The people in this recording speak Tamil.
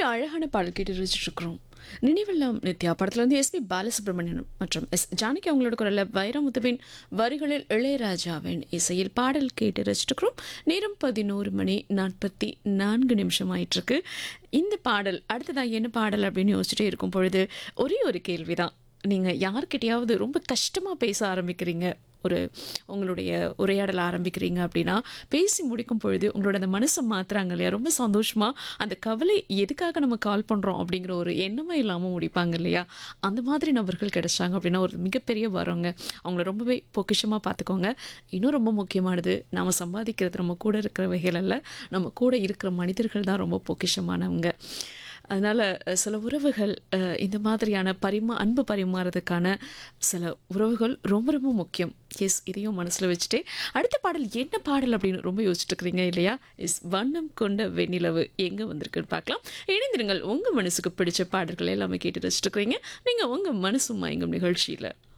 ரொம்பவே அழகான பாடல் கேட்டு ரசிச்சுட்டு இருக்கிறோம் நினைவெல்லாம் நித்யா படத்துல வந்து எஸ்பி பாலசுப்ரமணியன் மற்றும் எஸ் ஜானகி அவங்களோட குரல்ல வைரமுத்துவின் வரிகளில் இளையராஜாவின் இசையில் பாடல் கேட்டு ரசிச்சுட்டு இருக்கிறோம் நேரம் பதினோரு மணி நாற்பத்தி நான்கு நிமிஷம் ஆயிட்டு இருக்கு இந்த பாடல் அடுத்ததா என்ன பாடல் அப்படின்னு யோசிச்சுட்டே இருக்கும் பொழுது ஒரே ஒரு கேள்விதான் நீங்க யார்கிட்டயாவது ரொம்ப கஷ்டமா பேச ஆரம்பிக்கிறீங்க ஒரு உங்களுடைய உரையாடல் ஆரம்பிக்கிறீங்க அப்படின்னா பேசி முடிக்கும் பொழுது உங்களோட அந்த மனசை மாத்துறாங்க இல்லையா ரொம்ப சந்தோஷமா அந்த கவலை எதுக்காக நம்ம கால் பண்றோம் அப்படிங்கிற ஒரு எண்ணமே இல்லாமல் முடிப்பாங்க இல்லையா அந்த மாதிரி நபர்கள் கிடைச்சாங்க அப்படின்னா ஒரு மிகப்பெரிய வரவங்க அவங்கள ரொம்பவே பொக்கிஷமா பார்த்துக்கோங்க இன்னும் ரொம்ப முக்கியமானது நம்ம சம்பாதிக்கிறது நம்ம கூட இருக்கிற வகையில் அல்ல நம்ம கூட இருக்கிற மனிதர்கள் தான் ரொம்ப பொக்கிஷமானவங்க அதனால் சில உறவுகள் அஹ், இந்த மாதிரியான பரிமா அன்பு பரிமாறதுக்கான சில உறவுகள் ரொம்ப ரொம்ப முக்கியம் எஸ் இதையும் மனசில் வச்சுட்டு அடுத்த பாடல் என்ன பாடல் அப்படின்னு ரொம்ப யோசிச்சுட்டு இருக்கிறீங்க இல்லையா எஸ் வண்ணம் கொண்ட வெண்ணிலவு எங்கே வந்திருக்குன்னு பார்க்கலாம் இணைந்திருங்கள் உங்கள் மனசுக்கு பிடிச்ச பாடல்கள் எல்லாமே கேட்டு ரசிச்சுட்டு இருக்கிறீங்க நீங்கள் உங்கள் மனசு மயங்கும் நிகழ்ச்சியில்